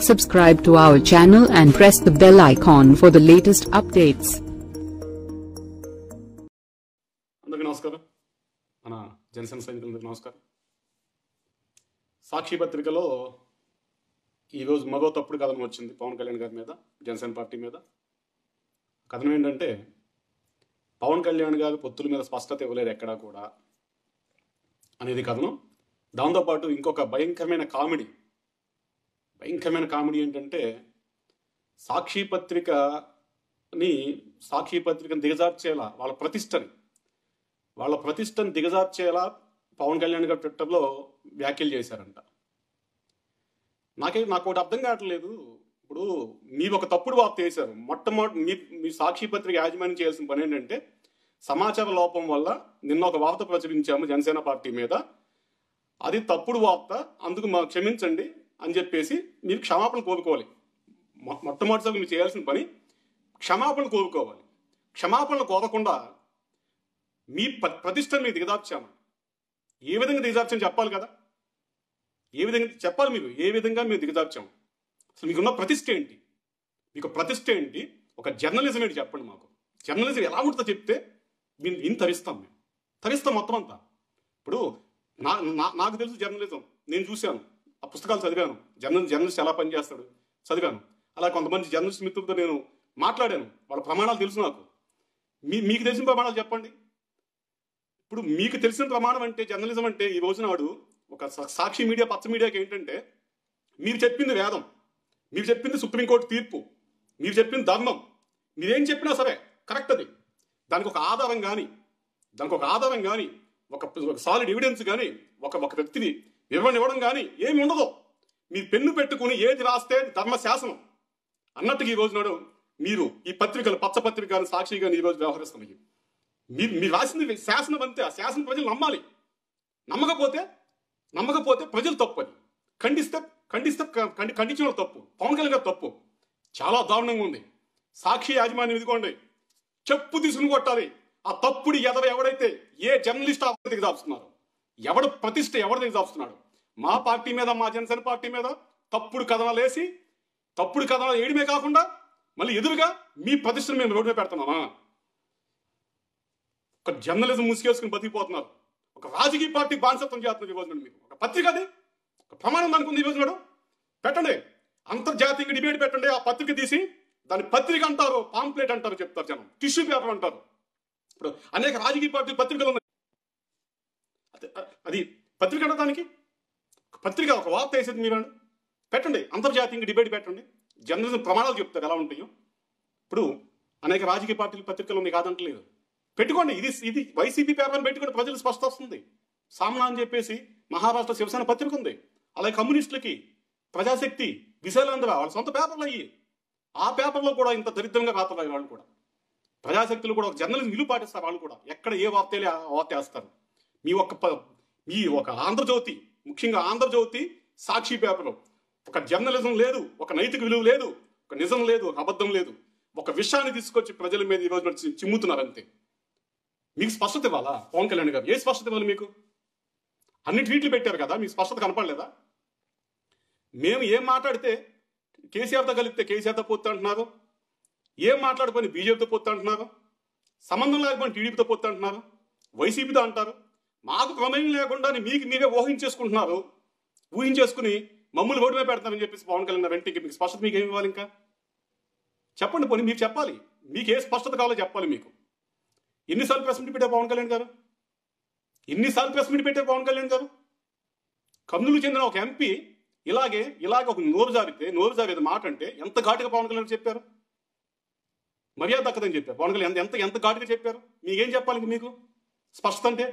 Subscribe to our channel and press the bell icon for the latest updates. అందరికీ నమస్కారం మన జనసేన సైనికులందరికీ నమస్కారం సాక్షి పత్రికలో ఈరోజు మరో తప్పుడు కథనం వచ్చింది పవన్ కళ్యాణ్ గారి మీద జనసేన పార్టీ మీద కథనం ఏంటంటే పవన్ కళ్యాణ్ గారు పొత్తుల మీద స్పష్టత ఇవ్వలేదు ఎక్కడా కూడా అనేది కథనం దాంతోపాటు ఇంకొక భయంకరమైన కామెడీ భయంకరమైన కామెడీ ఏంటంటే సాక్షి పత్రికని సాక్షి పత్రికను దిగజార్చేలా వాళ్ళ ప్రతిష్టని వాళ్ళ ప్రతిష్టను దిగజార్చేలా పవన్ కళ్యాణ్ గారు ట్విట్టర్లో వ్యాఖ్యలు చేశారంట నాకే నాకు ఒకటి అర్థం కావట్లేదు ఇప్పుడు మీరు ఒక తప్పుడు వార్త వేశారు మొట్టమొదటి మీ మీ సాక్షి పత్రిక యాజమాన్యం చేయాల్సిన పని ఏంటంటే సమాచార లోపం వల్ల నిన్న ఒక వార్త ప్రచురించాము జనసేన పార్టీ మీద అది తప్పుడు వార్త అందుకు మాకు క్షమించండి అని చెప్పేసి మీరు క్షమాపణ కోరుకోవాలి మొ- మొట్టమొదటిసారి మీరు చేయాల్సిన పని క్షమాపణ కోరుకోవాలి క్షమాపణలు కోరకుండా మీ ప్ర- ప్రతిష్టను మీరు దిగదార్చాము ఏ విధంగా దిగజార్చాము చెప్పాలి కదా ఏ విధంగా చెప్పాలి మీరు ఏ విధంగా మీరు దిగజార్చాము అసలు మీకున్న ప్రతిష్ట ఏంటి మీకు ప్రతిష్ట ఏంటి ఒక జర్నలిజం ఏంటి చెప్పండి మాకు జర్నలిజం ఎలా ఉంటుందో చెప్తే మేము ఇన్ని తరిస్తాం మేము తరిస్తాం మొత్తం అంతా ఇప్పుడు నా నా- నాకు తెలుసు జర్నలిజం నేను చూశాను ఆ పుస్తకాలు చదివాను జర్నల్ జర్నలిస్ట్ ఎలా పనిచేస్తాడు చదివాను అలా కొంతమంది జర్నలిస్ట్ మిత్రులతో నేను మాట్లాడాను వాళ్ళ ప్రమాణాలు తెలుసు నాకు మీ మీకు తెలిసిన ప్రమాణాలు చెప్పండి ఇప్పుడు మీకు తెలిసిన ప్రమాణం అంటే జర్నలిజం అంటే ఈ రోజు నాడు ఒక సా- సాక్షి మీడియా పచ్చ మీడియాకి ఏంటంటే మీరు చెప్పింది వేదం మీరు చెప్పింది సుప్రీంకోర్టు తీర్పు మీరు చెప్పింది ధర్మం మీరేం చెప్పినా సరే కరెక్ట్ అది దానికి ఒక ఆధారం కానీ దానికి ఒక ఆధారం కానీ ఒక ఒక సాలిడ్ ఎవిడెన్స్ కానీ ఒక ఒక వ్యక్తిని వివరణ ఇవ్వడం కానీ ఏమి ఉండదు మీ పెన్ను పెట్టుకుని ఏది రాస్తే ధర్మ శాసనం అన్నట్టుగా ఈ రోజు నాడు మీరు ఈ పత్రికలు పచ్చ పత్రికలు సాక్షి కానీ ఈ రోజు వ్యవహరిస్తున్నాయి మీరు మీరు రాసింది శాసనం అంతే ఆ శాసనం ప్రజలు నమ్మాలి నమ్మకపోతే నమ్మకపోతే ప్రజలు తప్పు అది ఖండిస్తే ఖండిస్తే ఖండి ఖండించిన వాళ్ళు తప్పు పవన్ కళ్యాణ్ గారు తప్పు చాలా దారుణంగా ఉంది సాక్షి యాజమాన్యం ఇదిగోండి చెప్పు తీసుకుని కొట్టాలి ఆ తప్పుడు ఎదవ ఎవడైతే ఏ జర్నలిస్ట్ ఆ దిగదాపుతున్నారు ఎవడు ప్రతిష్ట ఎవడు దిగదాపుతున్నాడు మా పార్టీ మీద మా జనసేన పార్టీ మీద తప్పుడు కథనాలు వేసి తప్పుడు కథనాలు వేయడమే కాకుండా మళ్ళీ ఎదురుగా మీ ప్రతిష్టను మేము రోడ్డు మీద పెడుతున్నామా ఒక జర్నలిజం ముసుగేసుకుని బతికిపోతున్నారు ఒక రాజకీయ పార్టీ బానిసత్వం చేస్తున్నారు ఈ రోజు నాడు మీరు ఒక పత్రిక అది ఒక ప్రమాణం అనుకుంది ఈ రోజు నాడు పెట్టండి అంతర్జాతీయంగా డిబేట్ పెట్టండి ఆ పత్రిక తీసి దాని పత్రిక అంటారు పాంప్లెట్ అంటారు చెప్తారు జనం టిష్యూ పేపర్ అంటారు ఇప్పుడు అనేక రాజకీయ పార్టీ పత్రికలు ఉన్నాయి అది- అది పత్రిక అంటే దానికి ఒక పత్రిక ఒక వార్త వేసేది మీరు పెట్టండి అంతర్జాతీయంగా డిబేట్ పెట్టండి జర్నలిజం ప్రమాణాలు చెప్తారు ఎలా ఉంటాయో ఇప్పుడు అనేక రాజకీయ పార్టీల పత్రికలు ఉన్నాయి కాదంటలేదు పెట్టుకోండి ఇది ఇది వైసీపీ పేపర్ పెట్టుకోండి ప్రజలు స్పష్ట వస్తుంది సామ్నా అని చెప్పేసి మహారాష్ట్ర శివసేన పత్రిక ఉంది అలాగే కమ్యూనిస్టులకి ప్రజాశక్తి విశాలాంధ్ర వాళ్ళ సొంత పేపర్లు అయ్యి ఆ పేపర్లో కూడా ఇంత దరిద్రంగా రాస్తారు వాళ్ళు కూడా ప్రజాశక్తులు కూడా ఒక జర్నలిజం విలువ పాటిస్తారు వాళ్ళు కూడా ఎక్కడ ఏ వార్త వేయాలి ఆ వార్త వేస్తారు మీ ఒక ప- మీ ఒక ఆంధ్రజ్యోతి ముఖ్యంగా ఆంధ్రజ్యోతి సాక్షి పేపర్ ఒక జర్నలిజం లేదు ఒక నైతిక విలువ లేదు ఒక నిజం లేదు ఒక అబద్ధం లేదు ఒక విషయాన్ని తీసుకొచ్చి ప్రజల మీద ఈ రోజు చి- చిమ్ముతున్నారు అంతే మీకు స్పష్టత ఇవ్వాలా పవన్ కళ్యాణ్ గారు ఏ స్పష్టత ఇవ్వాలి మీకు అన్ని ట్వీట్లు పెట్టారు కదా మీకు స్పష్టత కనపడలేదా మేము ఏం మాట్లాడితే కేసీఆర్తో కలిపితే కేసీఆర్తో పొత్తు అంటున్నారు ఏం మాట్లాడుకొని బీజేపీతో పొత్తు అంటున్నారు సంబంధం లేకపోతే టీడీపీతో పొత్తు అంటున్నారు వైసీపీతో అంటారు మాకు ప్రమేయం లేకుండా మీకు మీరే ఊహించేసుకుంటున్నారు ఊహించేసుకుని మమ్మల్ని ఓటు మీద పెడతారని చెప్పేసి పవన్ కళ్యాణ్ వెంటనే మీకు స్పష్టత మీకు ఏమి ఇవ్వాలి ఇంకా చెప్పండి పోనీ మీరు చెప్పాలి మీకు ఏ స్పష్టత కావాలో చెప్పాలి మీకు ఎన్నిసార్లు ప్రెస్ మీట్ పెట్టారు పవన్ కళ్యాణ్ గారు ఎన్నిసార్లు ప్రెస్ మీట్ పెట్టారు పవన్ కళ్యాణ్ గారు కర్నూలు చెందిన ఒక ఎంపీ ఇలాగే ఇలాగే ఒక నోరు జారితే నోరు జారేది మాట అంటే ఎంత ఘాటుగా పవన్ కళ్యాణ్ చెప్పారు మర్యాద దక్కదని చెప్పారు పవన్ కళ్యాణ్ ఎంత ఎంత ఎంత ఘాటుగా చెప్పారు మీకేం చెప్పాలి ఇంక మీకు స్పష్టత అంటే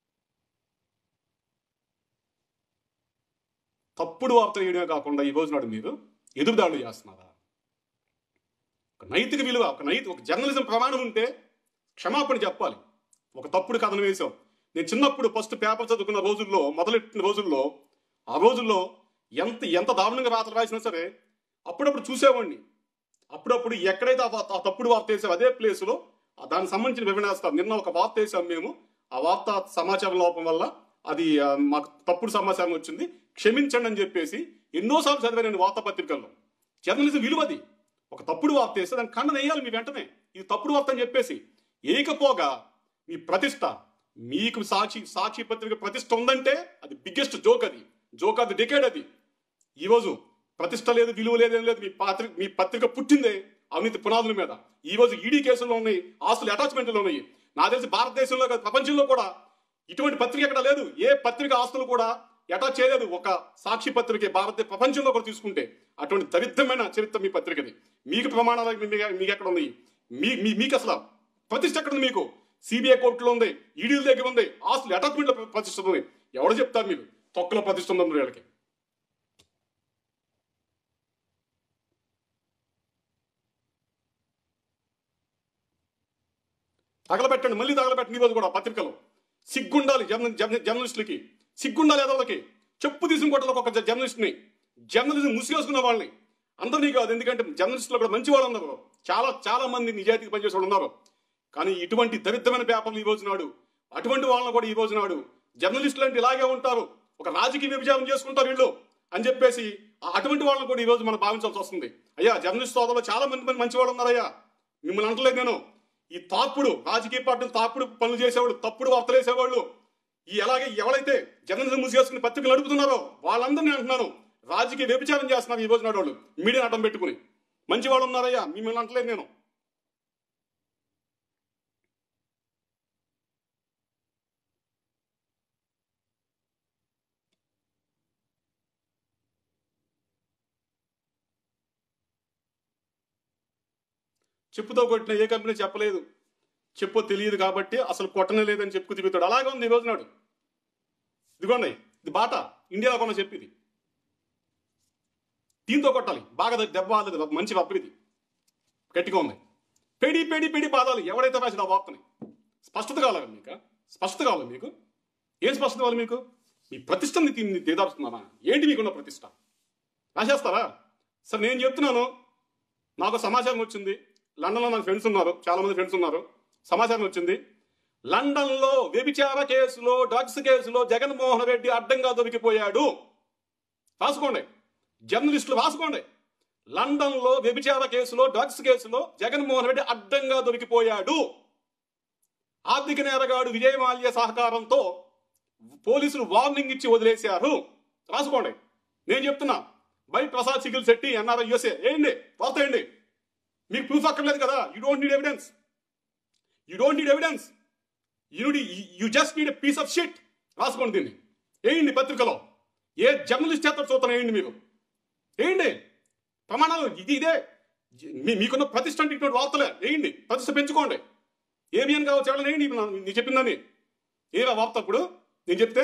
తప్పుడు వార్తలు వేయడమే కాకుండా ఈ రోజు నాడు మీరు ఎదురుదాడులు చేస్తున్నారా ఒక నైతిక విలువ ఒక నైతిక ఒక జర్నలిజం ప్రమాణం ఉంటే క్షమాపణ చెప్పాలి ఒక తప్పుడు కథను వేశాం నేను చిన్నప్పుడు ఫస్ట్ పేపర్ చదువుకున్న రోజుల్లో మొదలెట్టిన రోజుల్లో ఆ రోజుల్లో ఎంత ఎంత దారుణంగా రాత్రి రాసినా సరే అప్పుడప్పుడు చూసేవాడిని అప్పుడప్పుడు ఎక్కడైతే ఆ వా- ఆ తప్పుడు వార్త వేసాం అదే ప్లేస్లో దానికి సంబంధించిన వివరణ వేస్తాం నిన్న ఒక వార్త వేసాం మేము ఆ వార్త సమాచారం లోపం వల్ల అది ఆ, మాకు తప్పుడు సమాచారం వచ్చింది క్షమించండి అని చెప్పేసి ఎన్నోసార్లు చదివాను నేను వార్తాపత్రికల్లో జర్నలిజం విలువది ఒక తప్పుడు వార్త వేస్తే దాన్ని ఖండన వేయాలి మీ వెంటనే ఇది తప్పుడు వార్త అని చెప్పేసి ఏకపోగా మీ ప్రతిష్ట మీకు సాక్షి సాక్షి పత్రిక ప్రతిష్ట ఉందంటే అది బిగ్గెస్ట్ జోక్ అది జోక్ ఆఫ్ ది డికేడ్ అది ఈరోజు ప్రతిష్ట లేదు విలువ లేదు ఏం లేదు మీ పత్రిక మీ పత్రిక పుట్టిందే అవినీతి పునాదుల మీద ఈ రోజు ఈడీ కేసుల్లో ఉన్నాయి ఆస్తులు అటాచ్మెంట్లు ఉన్నాయి నా తెలిసి భారతదేశంలో కాదు, ప్రపంచంలో కూడా ఇటువంటి పత్రిక ఎక్కడ లేదు ఏ పత్రిక ఆస్తులు కూడా అటాచ్ చేయలేదు ఒక సాక్షి పత్రిక భారత ప్రపంచంలో కూడా తీసుకుంటే అటువంటి దరిద్రమైన చరిత్ర మీ పత్రికది మీకు ప్రమాణాలు మీ- మీ- మీకు ఎక్కడ ఉన్నాయి మీ మీ- మీకు అసలు ప్రతిష్ట ఎక్కడ ఉంది మీకు సిబిఐ కోర్టులో ఉంది ఈడీల దగ్గర ఉంది ఆస్తులు అటాచ్మెంట్లో ప్రతిష్ట ఉంది ఎవరు చెప్తారు మీరు తొక్కలో ప్రతిష్ట ఉంది వీళ్ళకి తగలబెట్టండి మళ్ళీ తగలబెట్టండి ఈ రోజు కూడా పత్రికలో సిగ్గుండాలి జర్న- జర్న- జర్నలిస్టులకి సిగ్గుండాలి ఎదవలకి చెప్పు తీసుకుని కొట్టాలి ఒక జ- జర్నలిస్ట్ని జర్నలిజం ముసిగేసుకున్న వాళ్ళని అందరినీ కాదు ఎందుకంటే జర్నలిస్టులు కూడా మంచి వాళ్ళు ఉన్నారు చాలా చాలా మంది నిజాయితీకి పనిచేసే వాళ్ళు ఉన్నారు కానీ ఇటువంటి దరిద్రమైన పేపర్లు ఈ రోజు నాడు అటువంటి వాళ్ళని కూడా ఈ రోజు నాడు జర్నలిస్టులు అంటే ఇలాగే ఉంటారు ఒక రాజకీయ వ్యభిచారం చేసుకుంటారు వీళ్ళు అని చెప్పేసి ఆ- అటువంటి వాళ్ళని కూడా ఈ రోజు మనం భావించాల్సి వస్తుంది అయ్యా జర్నలిస్ట్ సోదరులు చాలా మంది మంది మంచి వాళ్ళు ఉన్నారయ్యా మిమ్మల్ని అంటలేదు నేను ఈ తాపుడు రాజకీయ పార్టీలు తాపుడు పనులు చేసేవాళ్ళు తప్పుడు వార్తలు వేసేవాళ్ళు ఈ ఎలాగే ఎవరైతే జర్నలిజం మూసి చేసుకుని పత్రికలు నడుపుతున్నారో వాళ్ళందరినీ అంటున్నాను రాజకీయ వ్యభిచారం చేస్తున్నారు ఈ రోజు నాడు వాళ్ళు మీడియా అడ్డం పెట్టుకుని మంచి వాళ్ళు ఉన్నారయ్యా మిమ్మల్ని అంటలేదు నేను చెప్పుతో కొట్టిన ఏ కంపెనీ చెప్పలేదు చెప్పో తెలియదు కాబట్టి అసలు కొట్టనే లేదని చెప్పుకు తిరుగుతాడు అలాగే ఉంది ఈ రోజు నాడు ఇదిగోండి ఇది బాట ఇండియాలో కొన్న చెప్పు ఇది దీంతో కొట్టాలి బాగా దెబ్బ దెబ్బ ఆగలేదు. మంచి రబ్బు ఇది గట్టిగా ఉంది పెడి పెడి పెడి పాదాలు ఎవడైతే రాసిన ఆ వార్తని స్పష్టత కావాలి మీకు స్పష్టత కావాలి మీకు ఏం స్పష్టత కావాలి మీకు మీ ప్రతిష్టని తీ- తీదారుస్తున్నానా ఏంటి మీకున్న ప్రతిష్ట రాసేస్తారా సరే నేను చెప్తున్నాను నాకు సమాచారం వచ్చింది లండన్లో నాకు ఫ్రెండ్స్ ఉన్నారు చాలా మంది ఫ్రెండ్స్ ఉన్నారు సమాచారం వచ్చింది లండన్లో వ్యభిచార కేసులో డ్రగ్స్ కేసులో జగన్మోహన్ రెడ్డి అడ్డంగా దొరికిపోయాడు రాసుకోండి జర్నలిస్టులు రాసుకోండి లండన్లో వ్యభిచార కేసులో డ్రగ్స్ కేసులో జగన్మోహన్ రెడ్డి అడ్డంగా దొరికిపోయాడు ఆర్థిక నేరగాడు విజయ్ మాల్య సహకారంతో పోలీసులు వార్నింగ్ ఇచ్చి వదిలేశారు రాసుకోండి నేను చెప్తున్నా by Prasad Sigil Setty NRI USA ఏంటి వార్త ఏంటి మీకు ప్రూఫ్ అక్కర్లేదు కదా you don't need evidence you don't need evidence you you just need a piece of shit రాసుకోండి దీన్ని వేయండి పత్రికలో ఏ జర్నలిస్ట్ చేత చూస్తాను వేయండి మీరు వేయండి ప్రమాణాలు ఇది ఇదే మీ మీకున్న ప్రతిష్ట అంటే ఇటువంటి వార్తలే వేయండి ప్రతిష్ట పెంచుకోండి ఏబిఎన్ కావచ్చు ఎవరైనా వేయండి ఇప్పుడు నా- నీ చెప్పిందని ఏరా వార్త అప్పుడు నేను చెప్తే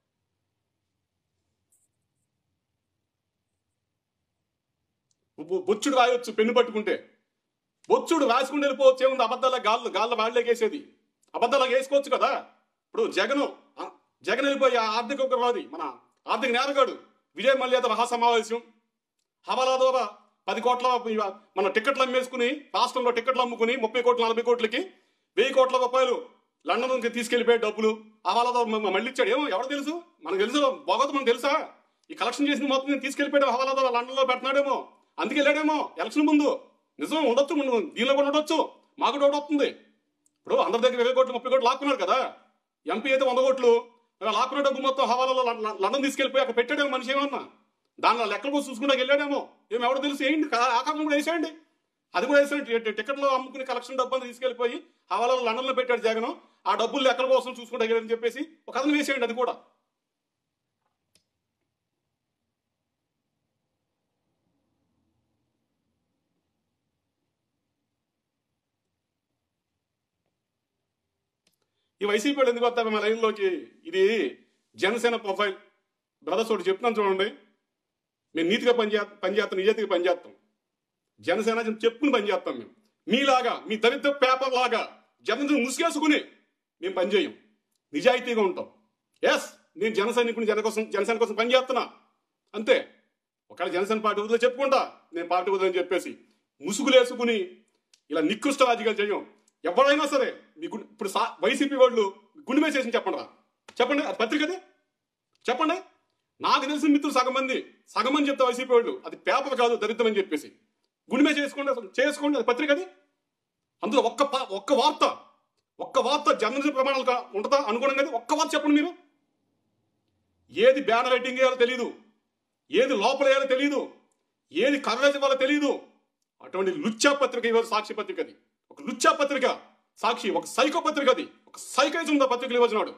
బొ- బొచ్చుడు రాయొచ్చు పెన్ను పట్టుకుంటే బొచ్చుడు రాసుకుంటూ వెళ్ళిపోవచ్చు ఏముంది అబద్ధాల గాల్లో గాల్లో వాళ్ళేకేసేది అబద్ధాలకు వేసుకోవచ్చు కదా ఇప్పుడు జగన్ జగన్ వెళ్ళిపోయి ఆ ఆర్థిక ఉగ్రవాది మన ఆర్థిక నేరగాడు విజయ్ మల్యాద మహా సమావేశం హవాలా ద్వారా పది కోట్ల ఇవ- మన టికెట్లు అమ్మేసుకుని రాష్ట్రంలో టికెట్లు అమ్ముకుని ముప్పై కోట్ల నలభై కోట్లకి వెయ్యి కోట్ల రూపాయలు లండన్ నుంచి తీసుకెళ్లిపోయే డబ్బులు హవాలా ద్వారా మ- మళ్ళీ ఇచ్చాడు ఏమో ఎవరు తెలుసు మనకు తెలుసు బోగత మనకు తెలుసా ఈ కలెక్షన్ చేసిన మొత్తం నేను తీసుకెళ్లిపోయాడు హవాలా ద్వారా లండన్ లో పెడుతున్నాడేమో అందుకే వెళ్ళాడేమో ఎలక్షన్ ముందు నిజం ఉండొచ్చు ముందు దీనిలో కూడా ఉండొచ్చు మాకు డౌట్ వస్తుంది ఇప్పుడు అందరి దగ్గర ఇరవై కోట్లు ముప్పై కోట్లు లాక్కున్నాడు కదా ఎంపీ అయితే వంద కోట్లు మరి లాక్కున్న డబ్బు మొత్తం హవాలలో లం- లం- లండన్ తీసుకెళ్ళిపోయి అక్కడ పెట్టాడేమో మనిషి ఏమన్నా దానిలో లెక్కలు కూడా చూసుకుంటా వెళ్ళాడేమో ఏమో ఎవడో తెలుసు ఏంటి ఆకాశం కూడా వేసేయండి అది కూడా వేసేయండి టి- టికెట్లో అమ్ముకుని కలెక్షన్ డబ్బు అంతా తీసుకెళ్ళిపోయి హవాలలో లండన్లో పెట్టాడు జగన్ ఆ డబ్బులు లెక్కల కోసం చూసుకుంటా వెళ్ళని చెప్పేసి ఒక అతను వేసేయండి అది కూడా ఈ వైసీపీ వాళ్ళు ఎందుకు వస్తారు మా లైన్లోకి ఇది జనసేన ప్రొఫైల్ బ్రదర్స్ ఒకటి చెప్తున్నాను చూడండి మేము నీతిగా పనిచే పనిచేస్తాం నిజాయితీగా పనిచేస్తాం జనసేన చెప్పుకుని పనిచేస్తాం మేము మీలాగా మీ దరిద్ర పేపర్ లాగా జనసేన ముసుగేసుకుని మేము పనిచేయం నిజాయితీగా ఉంటాం ఎస్ నేను జన సైనికుని జన కోసం జనసేన కోసం పనిచేస్తున్నా అంతే ఒకవేళ జనసేన పార్టీ వదిలే చెప్పుకుంటా నేను పార్టీ వదిలేని చెప్పేసి ముసుగులేసుకుని ఇలా నికృష్ట రాజకీయాలు చేయం ఎవరైనా సరే మీ గుండె ఇప్పుడు సా- వైసీపీ వాళ్ళు గుండె వేసేసి చెప్పండి రా చెప్పండి అది పత్రికదే చెప్పండి నాకు తెలిసిన మిత్రులు సగం మంది సగం మంది చెప్తే వైసీపీ వాళ్ళు అది పేపర్ కాదు దరిద్రం అని చెప్పేసి గుండె చేసుకోండి అసలు చేసుకోండి అది పత్రిక అది అందులో ఒక్క ప- ఒక్క వార్త ఒక్క వార్త జర్నలిజం ప్రమాణాలు కా- ఉంటుందా అనుకోవడం కదా ఒక్క వార్త చెప్పండి మీరు ఏది బ్యానర్ రైటింగ్ వేయాలో తెలియదు ఏది లోపల వేయాలో తెలియదు ఏది కవరేజ్ ఇవ్వాలో తెలియదు అటువంటి లుచ్చా పత్రిక ఈరోజు సాక్షి పత్రిక అది ఒక లుచ్చా పత్రిక సాక్షి ఒక సైకో పత్రిక అది ఒక సైకైజ్ ఉంది ఆ పత్రికలు ఇవ్వచ్చినాడు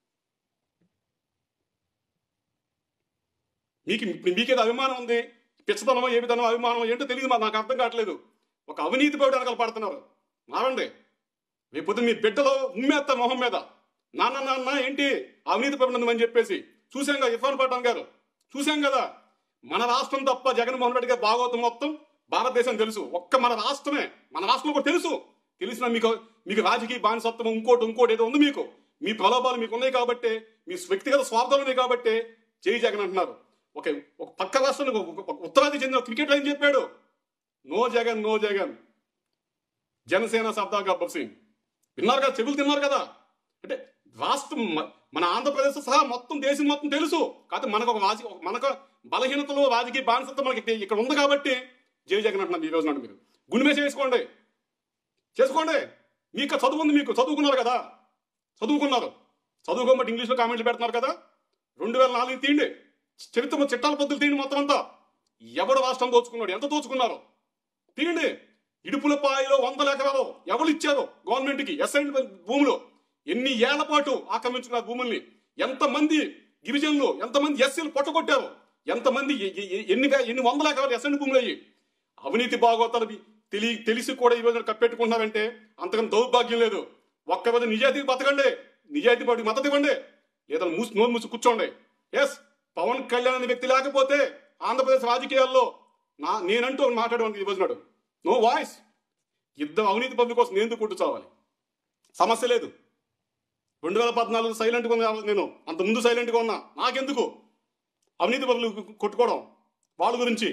మీకు మీకేదో అభిమానం ఉంది పిచ్చతనమో ఏ విధంగా అభిమానం ఏంటో తెలియదు మాకు నాకు అర్థం కావట్లేదు ఒక అవినీతి పౌడు వెనకాల పడుతున్నారు మారండి రేపొద్దు మీ బిడ్డలో ఉమ్మేస్తా మొహం మీద నాన్న నాన్న ఏంటి అవినీతి పడినందు అని చెప్పేసి చూసాం కదా ఇర్ఫాన్ పఠాన్ గారు చూసాం కదా మన రాష్ట్రం తప్ప జగన్మోహన్ రెడ్డి గారు భాగవతం మొత్తం భారతదేశం తెలుసు ఒక్క మన రాష్ట్రమే మన రాష్ట్రంలో కూడా తెలుసు తెలిసిన మీకు మీకు రాజకీయ బానిసత్వం ఇంకోటి ఇంకోటి ఏదో ఉంది మీకు మీ ప్రలోభాలు మీకు ఉన్నాయి కాబట్టి మీ వ్యక్తిగత స్వార్థాలు ఉన్నాయి కాబట్టి జై జగన్ అంటున్నారు ఒక ఒక పక్క రాష్ట్రానికి ఒక- ఒక ఉత్తరాది చెందిన క్రికెట్ ఏం చెప్పాడు నో జగన్ నో జగన్ జనసేన సర్దార్ గబ్బర్ సింగ్ విన్నారు కదా చెవులు తిన్నారు కదా అంటే రాష్ట్రం మ- మన ఆంధ్రప్రదేశ్ సహా మొత్తం దేశం మొత్తం తెలుసు కాకపోతే మనకు ఒక రాజకీయ ఒక- మనకు బలహీనతలు రాజకీయ బానిసత్వం మనకి ఇక్కడ- ఇక్కడ ఉంది కాబట్టి జై జగన్ అంటున్నారు ఈ రోజు నాడు మీరు గుండె చేసుకోండి చేసుకోండి మీకు చదువు ఉంది మీకు చదువుకున్నారు కదా చదువుకున్నారు చదువుకోబట్టి ఇంగ్లీష్లో కామెంట్లు పెడుతున్నారు కదా రెండు వేల నాలుగు తీయండి చరిత్ర చిట్టాల పొద్దులు తీయండి మొత్తం అంతా ఎవడు రాష్ట్రం దోచుకున్నాడు ఎంత దోచుకున్నారు తీయండి ఇడుపులపాయలో వందల ఎకరాలు ఎవరు ఇచ్చారు గవర్నమెంట్కి ఎస్ఐన్ భూములు ఎన్ని ఏళ్ల పాటు ఆక్రమించుకున్నారు భూముల్ని ఎంతమంది గిరిజనులు ఎంతమంది ఎస్సీలు పొట్టగొట్టారు ఎంతమంది ఎ- ఎ- ఎ- ఎన్ని వే- ఎన్ని వందల ఎకరాలు ఎస్ఐన్ భూములు అయ్యి అవినీతి బాగోతాలు తెలి తెలిసి కూడా ఈ రోజు కప్పెట్టుకుంటున్నారంటే అంతకన్నా దౌర్భాగ్యం లేదు ఒక్క రోజు నిజాయితీ బతకండి నిజాయితీ పార్టీ మద్దతు ఇవ్వండి లేదా మూసి నోరు మూసి కూర్చోండి ఎస్ పవన్ కళ్యాణ్ అనే వ్యక్తి లేకపోతే ఆంధ్రప్రదేశ్ రాజకీయాల్లో నా నేనంటూ ఒక మాట్లాడడానికి ఈ రోజునాడు నో వాయిస్ ఇద్దరు అవినీతి పనుల కోసం నేను ఎందుకు కొట్టు చావాలి సమస్య లేదు రెండు వేల పద్నాలుగు సైలెంట్గా ఉన్నా నేను అంత ముందు సైలెంట్గా ఉన్నా నాకెందుకు అవినీతి పనులు కొట్టుకోవడం వాళ్ళ గురించి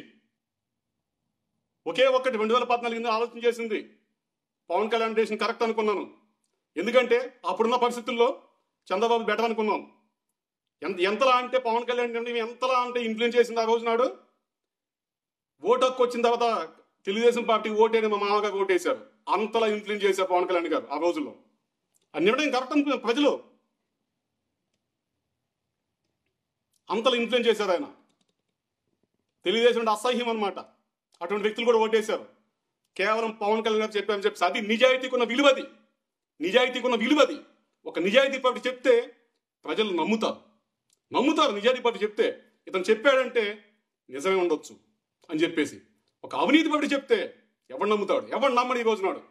ఒకే ఒక్కటి రెండు వేల పద్నాలుగు కింద ఆలోచన చేసింది పవన్ కళ్యాణ్ డేషన్ కరెక్ట్ అనుకున్నాను ఎందుకంటే అప్పుడున్న పరిస్థితుల్లో చంద్రబాబు బెటర్ అనుకున్నాం ఎంత ఎంతలా అంటే పవన్ కళ్యాణ్ అంటే ఎంతలా అంటే ఇన్ఫ్లుయెన్స్ చేసింది ఆ రోజు నాడు ఓటు హక్కు వచ్చిన తర్వాత తెలుగుదేశం పార్టీ ఓటేని మా మామగారు ఓటేశారు అంతలా ఇన్ఫ్లుయెన్స్ చేశారు పవన్ కళ్యాణ్ గారు ఆ రోజుల్లో అది నిర్ణయం కరెక్ట్ అనుకున్నారు ప్రజలు అంతలా ఇన్ఫ్లుయెన్స్ చేశారు ఆయన తెలుగుదేశం అంటే అసహ్యం అనమాట అటువంటి వ్యక్తులు కూడా ఓటేశారు కేవలం పవన్ కళ్యాణ్ గారు చెప్పారని చెప్పి అది నిజాయితీకి ఉన్న విలువది నిజాయితీకి ఉన్న విలువది ఒక నిజాయితీ పార్టీ చెప్తే ప్రజలు నమ్ముతారు నమ్ముతారు నిజాయితీ పార్టీ చెప్తే ఇతను చెప్పాడంటే నిజమే ఉండొచ్చు అని చెప్పేసి ఒక అవినీతి పార్టీ చెప్తే ఎవడు నమ్ముతాడు ఎవడు నమ్మడు ఈ రోజునాడు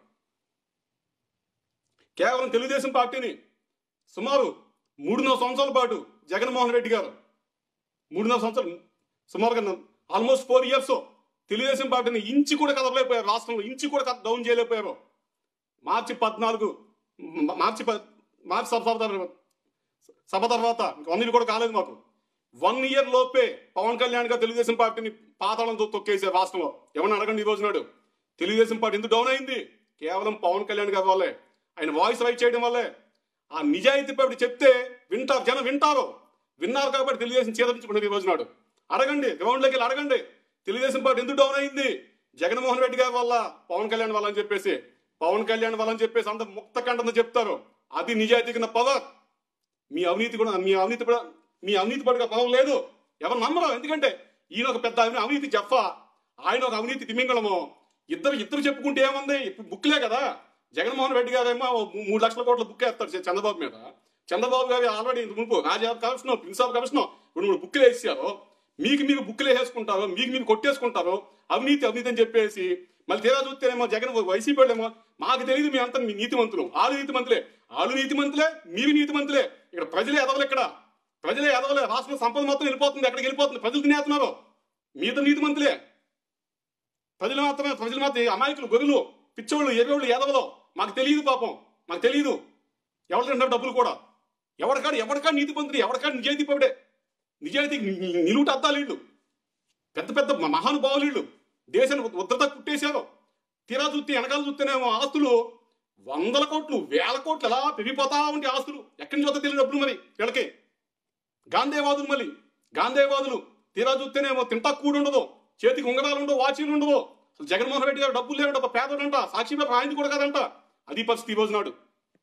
కేవలం తెలుగుదేశం పార్టీని సుమారు మూడున్నర సంవత్సరాల పాటు జగన్మోహన్ రెడ్డి గారు మూడున్నర సంవత్సరాలు సుమారుగా ఆల్మోస్ట్ ఫోర్ ఇయర్స్ తెలుగుదేశం పార్టీని ఇంచి కూడా కదలలేకపోయారు రాష్ట్రంలో ఇంచి కూడా కద- డౌన్ చేయలేకపోయారు మార్చి పద్నాలుగు మ- మార్చి ప- మార్చి సభ సభ తర్వా- సభ తర్వాత వన్ ఇయర్ కూడా కాలేదు మాకు వన్ ఇయర్ లోపే పవన్ కళ్యాణ్ గారు తెలుగుదేశం పార్టీని పాతాళంతో తొక్కేసారు రాష్ట్రంలో ఎవరిని అడగండి ఈ రోజు నాడు తెలుగుదేశం పార్టీ ఎందుకు డౌన్ అయింది కేవలం పవన్ కళ్యాణ్ గారి వల్లే ఆయన వాయిస్ రైట్ చేయడం వల్లే ఆ నిజాయితీ పార్టీ చెప్తే వింటారు జనం వింటారు విన్నారు కాబట్టి తెలుగుదేశం చేదరించుకున్నారు ఈ రోజు నాడు అడగండి గ్రౌండ్లోకి వెళ్ళి అడగండి తెలుగుదేశం పార్టీ ఎందుకు డౌన్ అయింది జగన్మోహన్ రెడ్డి గారి వల్ల పవన్ కళ్యాణ్ వల్ల అని చెప్పేసి పవన్ కళ్యాణ్ వల్ల అని చెప్పేసి అంత ముక్త కంటంతో చెప్తారు అది నిజాయితీకి పవర్ మీ అవినీతి కూడా మీ అవినీతి కూడా మీ అవినీతి పడిగా పవర్ లేదు ఎవరు నమ్మరు ఎందుకంటే ఈయన ఒక పెద్ద అవినీ- అవినీతి జఫ ఆయన ఒక అవినీతి తిమింగళము ఇద్దరు ఇద్దరు చెప్పుకుంటే ఏముంది ఇప్పుడు బుక్లే కదా జగన్మోహన్ రెడ్డి గారేమో ఓ మూ- మూడు లక్షల కోట్ల బుక్ వేస్తారు చ- చంద్రబాబు మీద చంద్రబాబు గారు ఆల్రెడీ ఇంత మునుపు రాజా కమిషనర్ ప్రిన్సిపల్ కమిషనర్ రెండు మూడు బుక్లు వేసారు మీకు మీకు బుక్లు వేసేసుకుంటారు మీకు మీరు కొట్టేసుకుంటారు అవినీతి అవినీతి అని చెప్పేసి మళ్ళీ తీరా చూస్తేనేమో జగన్ వైసీపీ వాళ్ళేమో మాకు తెలియదు మీ అంతా మీ నీతిమంతులు ఆలు నీతిమంతులే ఆలు నీతిమంతులే మీరు నీతిమంతులే ఇక్కడ ప్రజలే ఎదవలు ఇక్కడ ప్రజలే ఎదవలే రాష్ట్రంలో సంపద మొత్తం వెళ్ళిపోతుంది ఎక్కడికి వెళ్ళిపోతుంది ప్రజలు తినేస్తున్నారు మీద నీతిమంతులే ప్రజలు మాత్రమే ప్రజలు మాత్రం అమాయకులు గొర్రెలు పిచ్చోళ్ళు ఎర్రోళ్ళు ఎదవలు మాకు తెలియదు పాపం మాకు తెలియదు ఎవరు తింటారు డబ్బులు కూడా ఎవరికాడు ఎవరికాడు నీతి మంత్రి ఎవరికాడు నిజాయితీ పడే నిజాయితీకి ని- ని- నిలువుట అద్దాలు వీళ్ళు పెద్ద పెద్ద మ- మహానుభావులు వీళ్ళు దేశాన్ని ఉద్- ఉద్ధరత కుట్టేశారు తీరా చూస్తే వెనకాల చూస్తేనేమో ఆస్తులు వందల కోట్లు వేల కోట్లు ఎలా పెరిగిపోతా ఉంటే ఆస్తులు ఎక్కడి నుంచి వద్ద తెలియదు డబ్బులు మరి వీళ్ళకి గాంధేవాదులు మళ్ళీ గాంధేవాదులు తీరా చూస్తేనేమో తింటా కూడి ఉండదు చేతికి ఉంగరాలు ఉండవు వాచీలు ఉండవు అసలు జగన్మోహన్ రెడ్డి గారు డబ్బులు లేవంట పేదోడంట సాక్షి పేపర్ ఆయనది కూడా కాదంట అది పరిస్థితి ఈ రోజు నాడు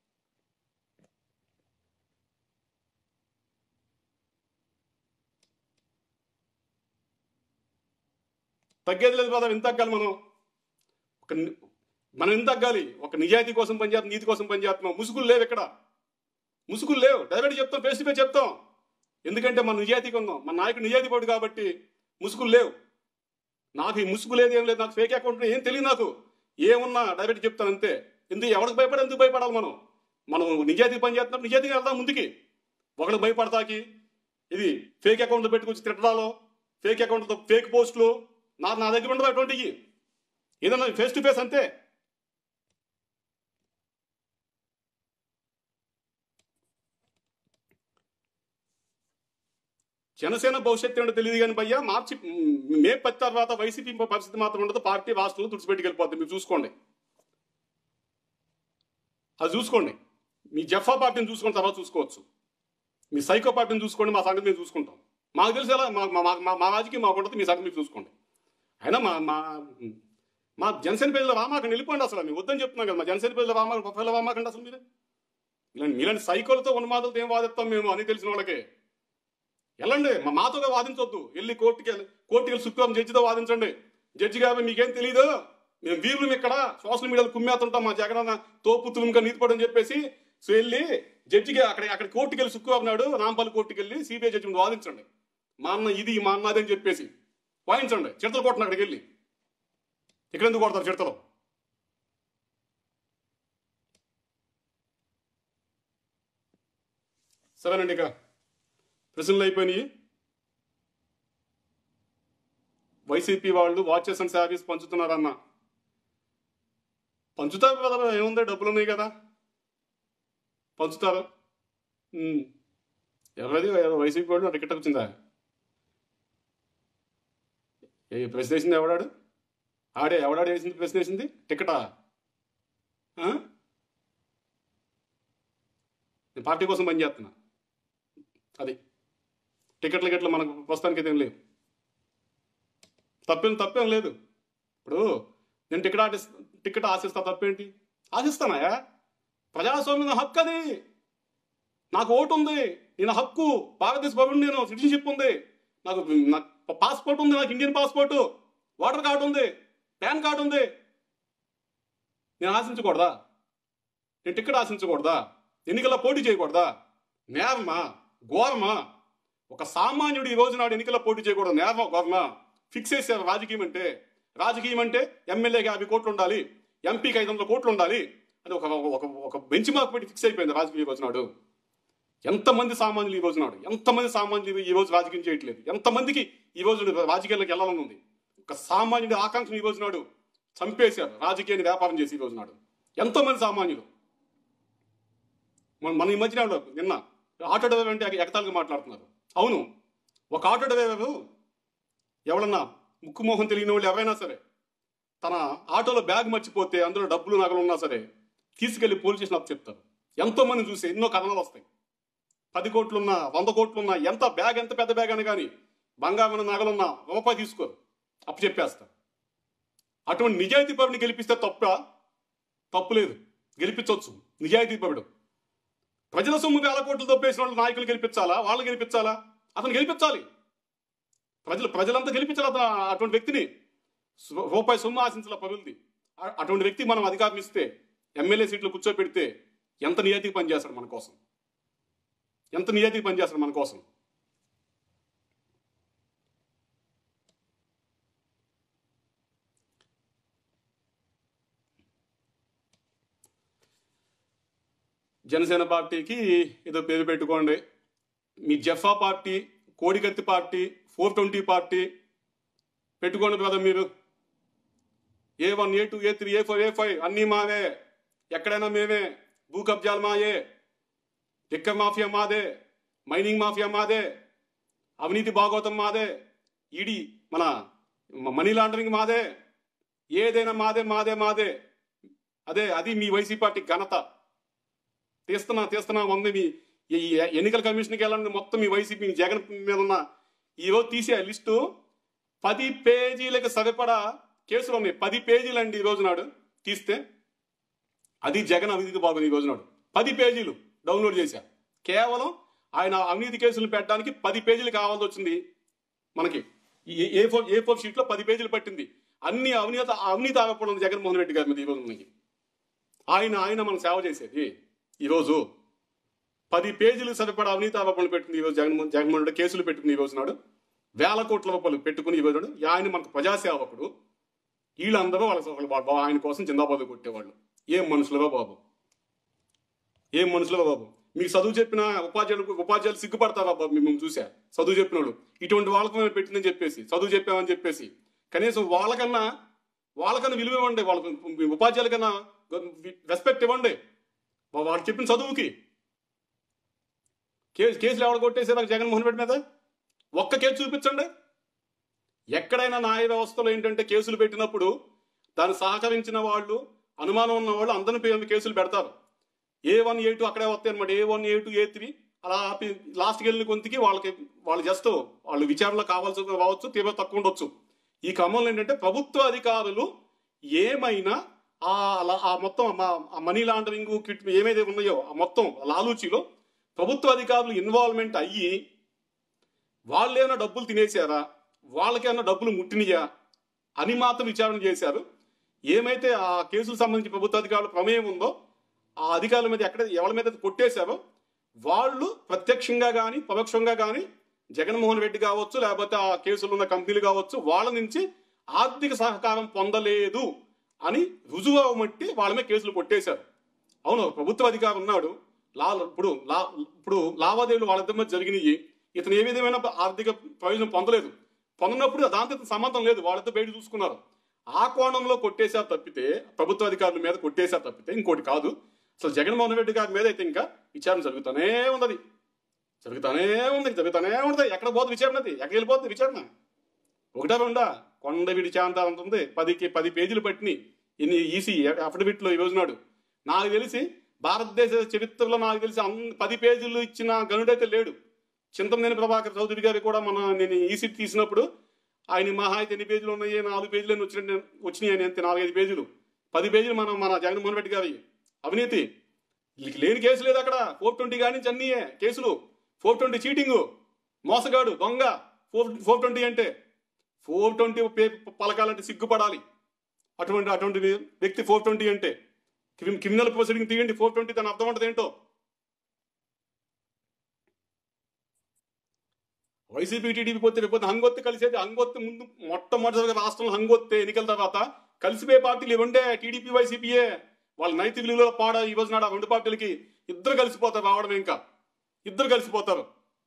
తగ్గేది లేదు బ్రదర్ ఎంత తగ్గాలి మనం ఒక ని- మనం ఎంత తగ్గాలి ఒక నిజాయితీ కోసం పనిచేస్తాం నీతి కోసం పనిచేస్తున్నాం ముసుగులు లేవు ఇక్కడ ముసుగులు లేవు డైరెక్ట్ చెప్తాం ఫేస్ టు ఫేస్ చెప్తాం ఎందుకంటే మన నిజాయితీగా ఉన్నాం మన నాయకుడు నిజాయితీ పడు కాబట్టి ముసుగులు లేవు నాకు ఈ ముసుగు లేదు ఏం లేదు నాకు ఫేక్ అకౌంట్ ఏం తెలియదు నాకు ఏమున్నా డైరెక్ట్ చెప్తాను అంతే ఎందుకు ఎవరికి భయపడి ఎందుకు భయపడాలి మనం మనం నిజాయితీ పని చేస్తున్నాం నిజాయితీగా వెళ్దాం ముందుకి ఒకళ్ళు భయపడతాకి ఇది ఫేక్ అకౌంట్లు పెట్టుకొచ్చి తిట్టడాలో ఫేక్ అకౌంట్తో ఫేక్ పోస్టులు నా నా దగ్గర ఉండవు అటువంటివి ఏదన్నా ఫేస్ టు ఫేస్ అంతే జనసేన భవిష్యత్తు ఏంటో తెలియదు కానీ భయ్యా మార్చి మ్, మే పది తర్వాత వైసీపీ పరిస్థితి మాత్రం ఉండదు పార్టీ రాష్ట్రంలో తుడిచిపెట్టుకెళ్ళిపోతుంది మీరు చూసుకోండి అది చూసుకోండి మీ జఫా పార్టీని చూసుకున్న తర్వాత చూసుకోవచ్చు మీ సైకో పార్టీని చూసుకోండి మా సంగతి మేము చూసుకుంటాం మాకు తెలిసి ఎలా మా మా మా- మా రాజకీయం మాకు ఉంటుంది మీ సంగతి మీరు చూసుకోండి అయినా మా మా మా జనసేన ప్రజల రామాకండి వెళ్ళిపోండి అసలు మేము వద్దని చెప్తున్నాం కదా మా జనసేన ప్రజల రామాకండి ప్రజల రామాకండి అసలు మీరు ఇలాంటి మీలాంటి సైకోలతో ఉన్మాదులతో ఏం వాదిస్తాం మేము అని తెలిసిన వాళ్ళకి వెళ్ళండి మా మాతో వాదించొద్దు వెళ్ళి కోర్టుకి వెళ్ళి కోర్టుకి వెళ్ళి శుక్రవారం జడ్జితో వాదించండి జడ్జి గారు మీకేం తెలియదు మేము వీరులు ఇక్కడ సోషల్ మీడియాలో కుమ్మేస్తుంటాం మా జగనన్న తోపుతులు ఇంకా నీతిపడని చెప్పేసి సో వెళ్ళి జడ్జికి అక్కడ అక్కడ కోర్టుకి వెళ్ళి శుక్రవారం నాడు నాంపల్లి కోర్టుకి వెళ్ళి సిబిఐ జడ్జి ముందు వాదించండి మా అన్న ఇది మా అన్న అది అని చెప్పేసి వాదించండి చిడతలు కొట్టండి అక్కడికి వెళ్ళి ఇక్కడ ఎందుకు కొడతారు చిడతలు సరేనండి ఇక ప్రశ్నలు అయిపోయినాయి వైసీపీ వాళ్ళు వాచెస్ అండ్ శారీస్ పంచుతున్నారన్న పంచుతారు కదా ఏముంది డబ్బులు ఉన్నాయి కదా పంచుతారు ఉమ్. ఎవరది ఎవరు వైసీపీ వాడు టికెట్ వచ్చిందా ఏ ప్రశ్న వేసింది ఎవడాడు ఆడే ఎవడాడు వేసింది ప్రశ్న వేసింది టికెటా ఆ? నేను పార్టీ కోసం పనిచేస్తున్నా అది టికెట్లు గిట్లు మనకు ప్రస్తుతానికి అయితే ఏం లేవు తప్పేం తప్పేం లేదు ఇప్పుడు నేను టికెట్ ఆశిస్ టికెట్ ఆశిస్తా తప్పేంటి ఆశిస్తానాయా ప్రజాస్వామ్యం నా హక్కు అది నాకు ఓటు ఉంది నేను హక్కు భారతదేశ పౌరుడు నేను సిటిజన్షిప్ ఉంది నాకు నాకు పాస్పోర్ట్ ఉంది నాకు ఇండియన్ పాస్పోర్ట్ ఓటర్ కార్డు ఉంది పాన్ కార్డు ఉంది నేను ఆశించకూడదా నేను టికెట్ ఆశించకూడదా ఎన్నికల్లో పోటీ చేయకూడదా నేరమా ఘోరమా ఒక సామాన్యుడు ఈ రోజు నాడు ఎన్నికల్లో పోటీ చేయకూడదు నేరమా ఘోరమా ఫిక్స్ చేశారు రాజకీయం అంటే రాజకీయం అంటే ఎమ్మెల్యేకి యాభై కోట్లు ఉండాలి ఎంపీకి ఐదు వందల కోట్లు ఉండాలి అది ఒక ఒక ఒక బెంచ్ మార్క్ పెట్టి ఫిక్స్ అయిపోయింది రాజకీయ ఈ రోజు నాడు ఎంతమంది సామాన్యులు ఈ రోజు నాడు ఎంతమంది సామాన్యులు ఈ రోజు రాజకీయం చేయట్లేదు ఎంతమందికి ఈ రోజు రాజకీయాల్లోకి వెళ్ళాలని ఉంది ఒక సామాన్యుడి ఆకాంక్షను ఈ రోజు నాడు చంపేశారు రాజకీయాన్ని వ్యాపారం చేసి ఈ రోజు నాడు ఎంతోమంది సామాన్యులు మన మన ఈ మధ్యన ఎవరో నిన్న ఆటో డ్రైవర్ అంటే ఎగతాళిగా మాట్లాడుతున్నారు అవును ఒక ఆటో డ్రైవరు ఎవరన్నా ముక్కు మోహం తెలియని వాళ్ళు ఎవరైనా సరే తన ఆటోలో బ్యాగ్ మర్చిపోతే అందులో డబ్బులు నగలు ఉన్నా సరే తీసుకెళ్లి పోలీస్ స్టేషన్ అప్పు చెప్తారు ఎంతో మంది చూసి ఎన్నో కథనాలు వస్తాయి పది కోట్లున్నా వంద కోట్లున్నా ఎంత బ్యాగ్ ఎంత పెద్ద బ్యాగ్ అని కానీ బంగారం నగలున్నా రూపాయి తీసుకోరు అప్పు చెప్పేస్తారు అటువంటి నిజాయితీ పరుని గెలిపిస్తే తప్ప తప్పు లేదు గెలిపించవచ్చు నిజాయితీ పరుడు ప్రజల సొమ్ము వేల కోట్లు తప్పేసిన వాళ్ళు నాయకులు గెలిపించాలా వాళ్ళు గెలిపించాలా అతను గెలిపించాలి ప్రజలు ప్రజలంతా గెలిపించాలి అతను అటువంటి వ్యక్తిని సు- రూపాయి సొమ్ము ఆశించాల పగులుది అ- అటువంటి వ్యక్తి మనం అధికారం ఇస్తే ఎమ్మెల్యే సీట్లు కూర్చోబెడితే ఎంత నియతికి పనిచేస్తాడు మన కోసం ఎంత నియతికి పనిచేస్తాడు మన కోసం జనసేన పార్టీకి ఏదో పేరు పెట్టుకోండి మీ జఫా పార్టీ కోడికత్తి పార్టీ ఫోర్ ట్వంటీ పార్టీ పెట్టుకోండి బ్రదర్ మీరు A one A two A three A four A five అన్నీ మావే ఎక్కడైనా మేమే భూ కబ్జాలు మాయే లిక్కర్ మాఫియా మాదే మైనింగ్ మాఫియా మాదే అవినీతి భాగవతం మాదే ఈడీ మన మ- మనీ లాండరింగ్ మాదే ఏదైనా మాదే మాదే మాదే అదే అది మీ వైసీపీ పార్టీ ఘనత తీస్తున్నా తీస్తున్నా ఉంది మీ ఈ ఎన్నికల కమిషన్కి వెళ్ళండి మొత్తం మీ వైసీపీ మీ జగన్ మీద ఉన్న ఈరోజు తీసే ఆ లిస్టు పది పేజీలకు సరిపడా కేసులు ఉన్నాయి పది పేజీలు అండి ఈ రోజు నాడు తీస్తే అది జగన్ అవినీతి బాగుంది ఈ రోజు నాడు పది పేజీలు డౌన్లోడ్ చేశా కేవలం ఆయన అవినీతి కేసులు పెట్టడానికి పది పేజీలు కావాల్సి వచ్చింది మనకి ఈ- ఏ ఫోర్ ఏ ఫోర్ షీట్లో పది పేజీలు పట్టింది అన్ని అవినీతి అవినీతి ఆరోపణలు ఉంది జగన్మోహన్ రెడ్డి గారి మీద ఈరోజు మనకి ఆయన ఆయన మనం సేవ చేసేది ఈరోజు పది పేజీలు సరిపడా అవినీతి ఆరోపణలు పెట్టింది ఈరోజు జగన్మోహన్ జగన్మోహన్ రెడ్డి కేసులు పెట్టుకుని ఈ రోజు నాడు వేల కోట్ల రూపాయలు పెట్టుకుని ఈ రోజు నాడు ఆయన మనకు ప్రజాసేవకుడు వీళ్ళందరూ వాళ్ళ వాళ్ళ- వాళ్ళ- ఆయన కోసం జిందాబాద్ కొట్టేవాళ్ళు ఏం మనుషులరా బాబు ఏం మనుషులరా బాబు మీకు చదువు చెప్పిన ఉపాధ్యాయులు ఉపాధ్యాయులు సిగ్గుపడతారా బాబు మేము చూసా చదువు చెప్పిన వాళ్ళు ఇటువంటి వాళ్ళకి మేము పెట్టిందని చెప్పేసి చదువు చెప్పామని చెప్పేసి కనీసం వాళ్ళకన్నా వాళ్ళకన్నా విలువ ఇవ్వండి వాళ్ళకి ఉపాధ్యాయుల కన్నా రెస్పెక్ట్ ఇవ్వండి వా- వాడు చెప్పిన చదువుకి కేసు కేసులు ఎవరు కొట్టేసారు జగన్మోహన్ రెడ్డి మీద ఒక్క కేసు చూపించండి ఎక్కడైనా న్యాయ వ్యవస్థలో ఏంటంటే కేసులు పెట్టినప్పుడు దాన్ని సహకరించిన వాళ్ళు అనుమానం ఉన్న వాళ్ళు అందరిని పేరు కేసులు పెడతారు ఏ వన్ ఏ టూ అక్కడే వస్తాయి అనమాట A one A two A three అలా ఆపి లాస్ట్కి వెళ్ళిన కొంతకి వాళ్ళకి వాళ్ళు జస్ట్ వాళ్ళు విచారణలో కావాల్సి రావచ్చు తీవ్ర తక్కువ ఉండొచ్చు ఈ క్రమంలో ఏంటంటే ప్రభుత్వ అధికారులు ఏమైనా ఆ లా- ఆ మొత్తం మా- ఆ మనీ లాండరింగ్ కిట్ ఏమైతే ఉన్నాయో ఆ మొత్తం లాలూచిలో ప్రభుత్వ అధికారులు ఇన్వాల్వ్మెంట్ అయ్యి వాళ్ళేమైనా డబ్బులు తినేసారా వాళ్ళకేమైనా డబ్బులు ముట్టినయా అని మాత్రం విచారణ చేశారు ఏమైతే ఆ కేసులకు సంబంధించి ప్రభుత్వ అధికారుల ప్రమేయం ఉందో ఆ అధికారుల మీద ఎక్కడ ఎవరి మీద కొట్టేశారో వాళ్ళు ప్రత్యక్షంగా కానీ పరోక్షంగా కానీ జగన్మోహన్ రెడ్డి కావచ్చు లేకపోతే ఆ కేసులు ఉన్న కంపెనీలు కావచ్చు వాళ్ళ నుంచి ఆర్థిక సహకారం పొందలేదు అని రుజువు అవ్వమట్టి వాళ్ళ మీద కేసులు కొట్టేశారు అవును ప్రభుత్వ అధికారి ఉన్నాడు లా ఇప్పుడు లా ఇప్పుడు లావాదేవీలు వాళ్ళిద్దరి మధ్య జరిగినాయి ఇతను ఏ విధమైన ఆర్థిక ప్రయోజనం పొందలేదు పొందినప్పుడు దాంతో ఇతను సంబంధం లేదు వాళ్ళతో బయట చూసుకున్నారు ఆ కోణంలో కొట్టేశారు తప్పితే ప్రభుత్వ అధికారుల మీద కొట్టేశారు తప్పితే ఇంకోటి కాదు అసలు జగన్మోహన్ రెడ్డి గారి మీద అయితే ఇంకా విచారణ జరుగుతూనే ఉన్నది జరుగుతూనే ఉంది జరుగుతూనే ఉంటుంది ఎక్కడ పోతుంది విచారణ అది ఎక్కడ వెళ్ళిపోతుంది విచారణ ఒకటా రెండా కొండ విడి చాంత అంత ఉంది పదికి పది పేజీలు పట్టిని ఇన్ని ఈసీ అఫిడవిట్లో ఈ రోజు నాడు నాకు తెలిసి భారతదేశ చరిత్రలో నాకు తెలిసి అన్ని పది పేజీలు ఇచ్చిన గనుడైతే లేడు చింతమనేని ప్రభాకర్ చౌదరి గారు కూడా మన నేను ఈసీ తీసినప్పుడు ఆయన మహా అయితే ఎన్ని పేజీలు ఉన్నాయి నాలుగు పేజీలు అని వచ్చిన వచ్చినాయి అని అంతే నాలుగైదు పేజీలు పది పేజీలు మనం మన జగన్మోహన్ రెడ్డి గారి అవినీతి వీళ్ళకి లేని కేసు లేదు అక్కడ ఫోర్ ట్వంటీ కాడి నుంచి అన్నీ కేసులు ఫోర్ ట్వంటీ చీటింగ్ మోసగాడు దొంగ ఫోర్ ఫోర్ ట్వంటీ అంటే ఫోర్ ట్వంటీ పలకాలంటే సిగ్గుపడాలి అటువంటి అటువంటి వ్యక్తి ఫోర్ ట్వంటీ అంటే క్రిమి- క్రిమినల్ ప్రొసీడింగ్ తీయండి ఫోర్ ట్వంటీ దాని అర్థం ఉంటుంది ఏంటో వైసీపీ టీడీపీ పోతే రేపు హంగొత్తి కలిసేది హంగొత్తి ముందు మొట్టమొదటిసారిగా రాష్ట్రంలో హంగొత్తే ఎన్నికల తర్వాత కలిసిపోయే పార్టీలు ఇవ్వండే టీడీపీ వైసీపీయే వాళ్ళ నైతిక విలువల పాడ ఈ రోజు నాడు ఆ రెండు పార్టీలకి ఇద్దరు కలిసిపోతారు రావడం ఇంకా ఇద్దరు కలిసిపోతారు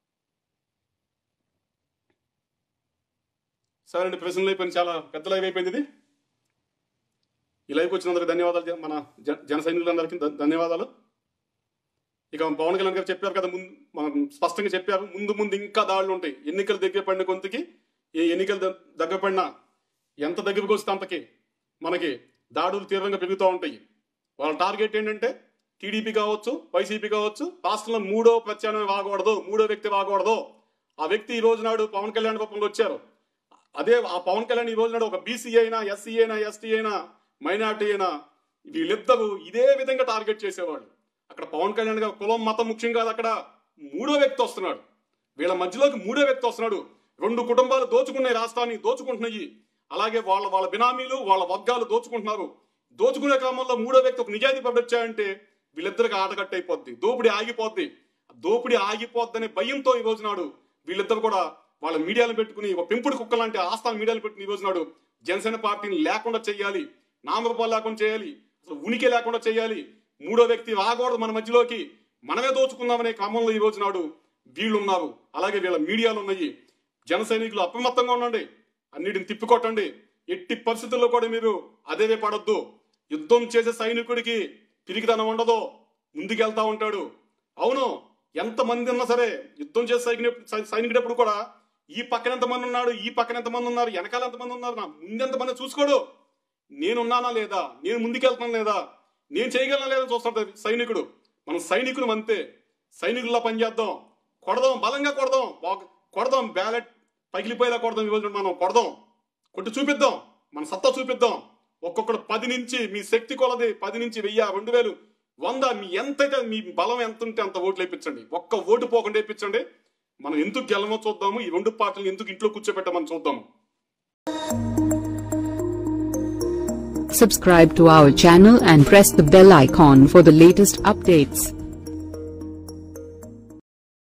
సరే అండి ప్రశ్నలు అయిపోయింది చాలా పెద్ద లైవ్ అయిపోయింది ఇది ఈ లైవ్కి వచ్చినందుకు ధన్యవాదాలు జ- మన జన జన సైనికులందరికీ ధ- ధన్యవాదాలు ఇక పవన్ కళ్యాణ్ గారు చెప్పారు కదా ముందు మనం స్పష్టంగా చెప్పారు ముందు ముందు ఇంకా దాడులు ఉంటాయి ఎన్నికలు దగ్గర పడిన కొంతకి ఈ ఎన్నికలు ద- దగ్గర పడిన ఎంత దగ్గరకు వస్తే అంతకి మనకి దాడులు తీవ్రంగా పెరుగుతూ ఉంటాయి వాళ్ళ టార్గెట్ ఏంటంటే టీడీపీ కావచ్చు వైసీపీ కావచ్చు రాష్ట్రంలో మూడో ప్రత్యామ్నాయం వాగకూడదు మూడో వ్యక్తి వాగకూడదు ఆ వ్యక్తి ఈ రోజు నాడు పవన్ కళ్యాణ్ రూపంలో వచ్చారు అదే ఆ పవన్ కళ్యాణ్ ఈ రోజు నాడు ఒక బీసీ అయినా ఎస్సీ అయినా ఎస్టీ అయినా మైనార్టీ అయినా వీళ్ళిద్దరు ఇదే విధంగా టార్గెట్ చేసేవాళ్ళు అక్కడ పవన్ కళ్యాణ్ గారు కులం మతం ముఖ్యం కాదు అక్కడ మూడో వ్యక్తి వస్తున్నాడు వీళ్ళ మధ్యలోకి మూడో వ్యక్తి వస్తున్నాడు రెండు కుటుంబాలు దోచుకున్నాయి రాష్ట్రాన్ని దోచుకుంటున్నాయి అలాగే వాళ్ళ వాళ్ళ బినామీలు వాళ్ళ వర్గాలు దోచుకుంటున్నారు దోచుకునే క్రమంలో మూడో వ్యక్తి ఒక నిజాయితీ పడి వచ్చాయంటే వీళ్ళిద్దరికి ఆటకట్ట అయిపోద్ది దోపిడీ ఆగిపోద్ది దోపిడీ ఆగిపోద్దనే భయంతో ఈ రోజు నాడు వీళ్ళిద్దరు కూడా వాళ్ళ మీడియాలు పెట్టుకుని ఒక పెంపుడు కుక్క లాంటి ఆస్థాన మీడియాలు పెట్టుకుని ఈ రోజు నాడు జనసేన పార్టీని లేకుండా చేయాలి నామరూపాలు లేకుండా చేయాలి అసలు ఉనికి లేకుండా చేయాలి మూడో వ్యక్తి రాకూడదు మన మధ్యలోకి మనమే దోచుకుందామనే క్రమంలో ఈ రోజు నాడు వీళ్ళు ఉన్నారు అలాగే వీళ్ళ మీడియాలు ఉన్నాయి జన సైనికులు అప్రమత్తంగా ఉండండి అన్నిటిని తిప్పికొట్టండి ఎట్టి పరిస్థితుల్లో కూడా మీరు అదేవే పడొద్దు యుద్ధం చేసే సైనికుడికి పిరికితనం ఉండదు ముందుకెళ్తా ఉంటాడు అవును ఎంత మంది ఉన్నా సరే యుద్ధం చేసే సైనికుడు సైనికుడు ఎప్పుడు కూడా ఈ పక్కన ఎంతమంది ఉన్నాడు ఈ పక్కన ఎంతమంది ఉన్నారు వెనకాల ఎంతమంది ఉన్నారు నా ముందు ఎంతమంది చూసుకోడు నేనున్నానా లేదా నేను ముందుకెళ్తాను లేదా నేను చేయగలనా లేదా చూస్తాడు సైనికుడు మనం సైనికులు అంతే సైనికుల్లా పనిచేద్దాం కొడదాం బలంగా కొడదాం బాగా- కొడదాం బ్యాలెట్ పగిలిపోయేలా కొడదాం ఈరోజు మనం కొడదాం కొట్టి చూపిద్దాం మన సత్తా చూపిద్దాం ఒక్కొక్కడు పది నుంచి మీ శక్తి కొలది పది నుంచి వెయ్యి రెండు వేలు వంద మీ ఎంతైతే మీ బలం ఎంత ఉంటే అంత ఓట్లు వేయించండి ఒక్క ఓటు పోకుండా వేయించండి మనం ఎందుకు గెలమో చూద్దాము ఈ రెండు పార్టీలు ఎందుకు ఇంట్లో కూర్చోబెట్టమని చూద్దాము Subscribe to our channel and press the bell icon for the latest updates.